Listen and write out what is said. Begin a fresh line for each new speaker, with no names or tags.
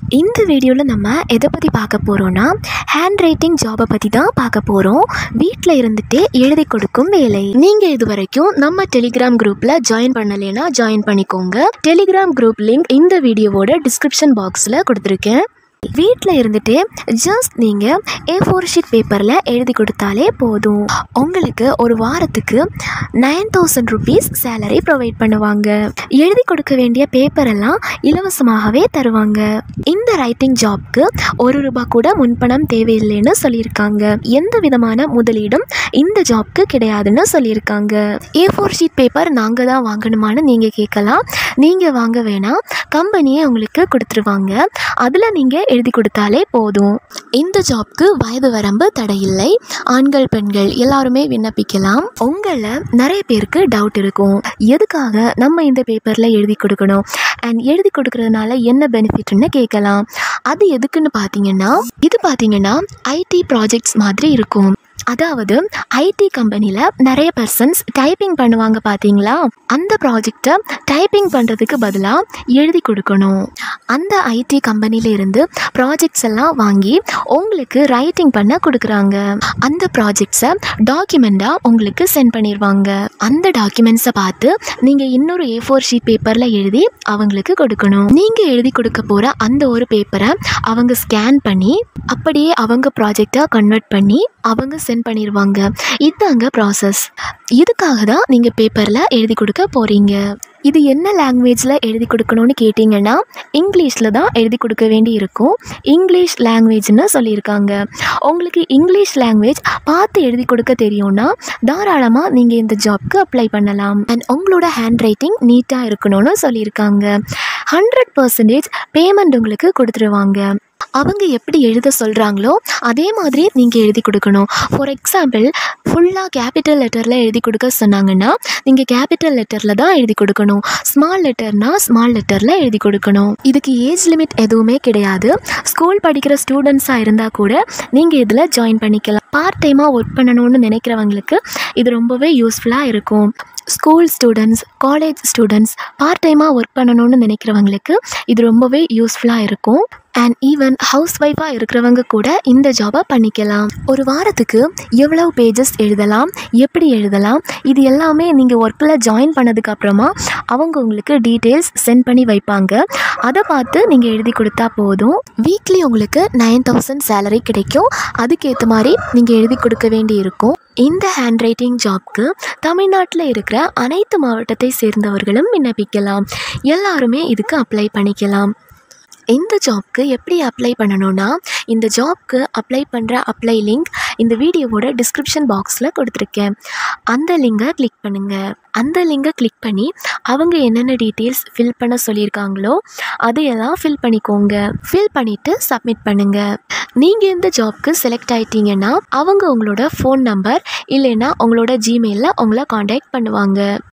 இந்த வீடியோவில் நம்ம எதை பற்றி பார்க்க போகிறோன்னா ஹேண்ட் ரைட்டிங் ஜாபை பற்றி தான் பார்க்க போகிறோம் வீட்டில் இருந்துகிட்டே எழுதி கொடுக்கும் வேலை நீங்கள் இது வரைக்கும் நம்ம டெலிகிராம் குரூப்பில் ஜாயின் பண்ணலைன்னா ஜாயின் பண்ணிக்கோங்க டெலிகிராம் குரூப் லிங்க் இந்த வீடியோவோட டிஸ்கிரிப்ஷன் பாக்ஸில் கொடுத்துருக்கேன் வீட்டில் இருந்துட்டு ஜஸ்ட் நீங்கள் ஏ ஃபோர் ஷீட் பேப்பரில் எழுதி கொடுத்தாலே போதும் உங்களுக்கு ஒரு வாரத்துக்கு nine thousand rupees salary provide பண்ணுவாங்க எழுதி கொடுக்க வேண்டிய பேப்பர் எல்லாம் இலவசமாகவே தருவாங்க இந்த ரைட்டிங் ஜாப்க்கு ஒரு ரூபாய் கூட முன்பணம் தேவையில்லைன்னு சொல்லியிருக்காங்க எந்த விதமான முதலீடும் இந்த ஜாப்க்கு கிடையாதுன்னு சொல்லியிருக்காங்க ஏ ஃபோர் ஷீட் பேப்பர் நாங்கள் தான் வாங்கணுமான்னு நீங்கள் கேட்கலாம் நீங்கள் வாங்க வேணாம் கம்பெனியே உங்களுக்கு கொடுத்துருவாங்க அதில் நீங்கள் எழுதி கொடுத்தாலே போதும் இந்த ஜாப்க்கு வயது வரம்பு தடையில்லை ஆண்கள் பெண்கள் எல்லாருமே விண்ணப்பிக்கலாம் உங்களில் நிறைய பேருக்கு டவுட் இருக்கும் எதுக்காக நம்ம இந்த பேப்பரில் எழுதி கொடுக்கணும் அண்ட் எழுதி கொடுக்கறதுனால என்ன பெனிஃபிட்னு கேட்கலாம் அது எதுக்குன்னு பார்த்தீங்கன்னா இது பார்த்தீங்கன்னா ஐடி ப்ராஜெக்ட்ஸ் மாதிரி இருக்கும் அதாவது ஐடி கம்பெனியில் நிறைய பர்சன்ஸ் டைப்பிங் பண்ணுவாங்க பார்த்தீங்களா அந்த ப்ராஜெக்டை டைப்பிங் பண்ணுறதுக்கு பதிலாக எழுதி கொடுக்கணும் அந்த ஐடி கம்பெனில இருந்து ப்ராஜெக்ட்ஸ் எல்லாம் வாங்கி உங்களுக்கு ரைட்டிங் பண்ண கொடுக்குறாங்க அந்த ப்ராஜெக்ட்ஸை டாக்குமெண்ட்டாக உங்களுக்கு சென்ட் பண்ணிடுவாங்க அந்த டாக்குமெண்ட்ஸை பார்த்து நீங்கள் இன்னொரு ஏ ஃபோர் ஷீட் பேப்பரில் எழுதி அவங்களுக்கு கொடுக்கணும் நீங்கள் எழுதி கொடுக்க போகிற அந்த ஒரு பேப்பரை அவங்க ஸ்கேன் பண்ணி அப்படியே அவங்க ப்ராஜெக்டை கன்வெர்ட் பண்ணி அவங்க சென்ட் பண்ணிடுவாங்க இதாங்க ப்ராசஸ் இதுக்காக தான் நீங்கள் பேப்பரில் எழுதி கொடுக்க போகிறீங்க இது என்ன லாங்குவேஜில் எழுதி கொடுக்கணும்னு கேட்டிங்கன்னா இங்கிலீஷில் தான் எழுதி கொடுக்க வேண்டி இருக்கும் இங்கிலீஷ் லாங்குவேஜ்னு சொல்லியிருக்காங்க உங்களுக்கு இங்கிலீஷ் லாங்குவேஜ் பார்த்து எழுதி கொடுக்க தெரியும்னா தாராளமாக நீங்கள் இந்த ஜாப்க்கு அப்ளை பண்ணலாம் அண்ட் உங்களோட ஹேண்ட் ரைட்டிங் நீட்டாக இருக்கணும்னு சொல்லியிருக்காங்க ஹண்ட்ரட் பர்சன்டேஜ் பேமெண்ட் உங்களுக்கு கொடுத்துருவாங்க அவங்க எப்படி எழுத சொல்கிறாங்களோ அதே மாதிரி நீங்கள் எழுதி கொடுக்கணும் ஃபார் எக்ஸாம்பிள் ஃபுல்லாக கேபிட்டல் லெட்டரில் எழுதி கொடுக்க சொன்னாங்கன்னா நீங்கள் கேபிட்டல் லெட்டரில் தான் எழுதி கொடுக்கணும் ஸ்மால் லெட்டர்னா ஸ்மால் லெட்டரில் எழுதி கொடுக்கணும் இதுக்கு ஏஜ் லிமிட் எதுவுமே கிடையாது ஸ்கூல் படிக்கிற ஸ்டூடெண்ட்ஸாக இருந்தால் கூட நீங்கள் இதில் ஜாயின் பண்ணிக்கலாம் பார்ட் டைமாக ஒர்க் பண்ணணும்னு நினைக்கிறவங்களுக்கு இது ரொம்பவே யூஸ்ஃபுல்லாக இருக்கும் school students college students part டைமாக ஒர்க் பண்ணணும்னு நினைக்கிறவங்களுக்கு இது ரொம்பவே யூஸ்ஃபுல்லாக இருக்கும் அண்ட் ஈவன் ஹவுஸ் ஒய்ஃபாக இருக்கிறவங்க கூட இந்த ஜாபை பண்ணிக்கலாம் ஒரு வாரத்துக்கு எவ்வளவு பேஜஸ் எழுதலாம் எப்படி எழுதலாம் இது எல்லாமே நீங்கள் ஒர்க்கில் ஜாயின் பண்ணதுக்கு அப்புறமா அவங்க உங்களுக்கு டீட்டெயில்ஸ் சென்ட் பண்ணி வைப்பாங்க அதை பார்த்து நீங்கள் எழுதி கொடுத்தா போதும் வீக்லி உங்களுக்கு நைன் தௌசண்ட் சேலரி கிடைக்கும் அதுக்கேற்ற மாதிரி நீங்கள் எழுதி கொடுக்க வேண்டி இருக்கும் இந்த ஹேண்ட் ரைட்டிங் ஜாப்க்கு தமிழ்நாட்டில் இருக்கிற அனைத்து மாவட்டத்தை சேர்ந்தவர்களும் விண்ணப்பிக்கலாம் எல்லாருமே இதுக்கு அப்ளை பண்ணிக்கலாம் இந்த ஜாப்க்கு எப்படி அப்ளை பண்ணணும்னா இந்த ஜாப்க்கு அப்ளை பண்ணுற அப்ளை லிங்க் இந்த வீடியோவோட டிஸ்கிரிப்ஷன் பாக்ஸில் கொடுத்துருக்கேன் அந்த லிங்கை கிளிக் பண்ணுங்கள் அந்த லிங்கை கிளிக் பண்ணி அவங்க என்னென்ன டீட்டெயில்ஸ் ஃபில் பண்ண சொல்லியிருக்காங்களோ அதையெல்லாம் ஃபில் பண்ணிக்கோங்க ஃபில் பண்ணிவிட்டு சப்மிட் பண்ணுங்கள் நீங்கள் இந்த ஜாப்க்கு செலக்ட் ஆயிட்டீங்கன்னா அவங்க உங்களோட ஃபோன் நம்பர் இல்லைன்னா உங்களோட ஜிமெயிலில் உங்களை காண்டாக்ட் பண்ணுவாங்க